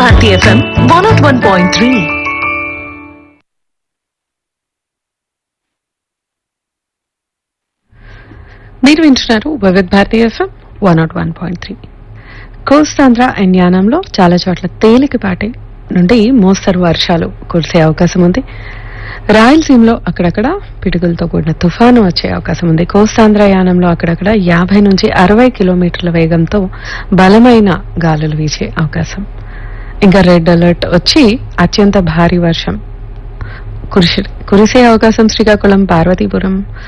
Bharati FM one nought one point three మీరు వింటున్నారు Vividh Bharati FM one nought one point three Kostandhra and యానంలో చాలా చోట్ల తేలికపాటి నుండి మోస్తరు వర్షాలు కురిసే అవకాశం ఉంది రాయలసీమలో అక్కడక్కడ పిడుగులతో కూడిన తుఫాను వచ్చే అవకాశం ఉంది కోస్తాంధ్ర యానంలో అక్కడక్కడ యాభై నుంచి అరవై కిలోమీటర్ల వేగంతో బలమైన గాలులు వీచే అవకాశం ఇంకా రెడ్ అలర్ట్ వచ్చి అత్యంత భారీ వర్షం కురిసే కురిసే అవకాశం శ్రీకాకుళం పార్వతీపురం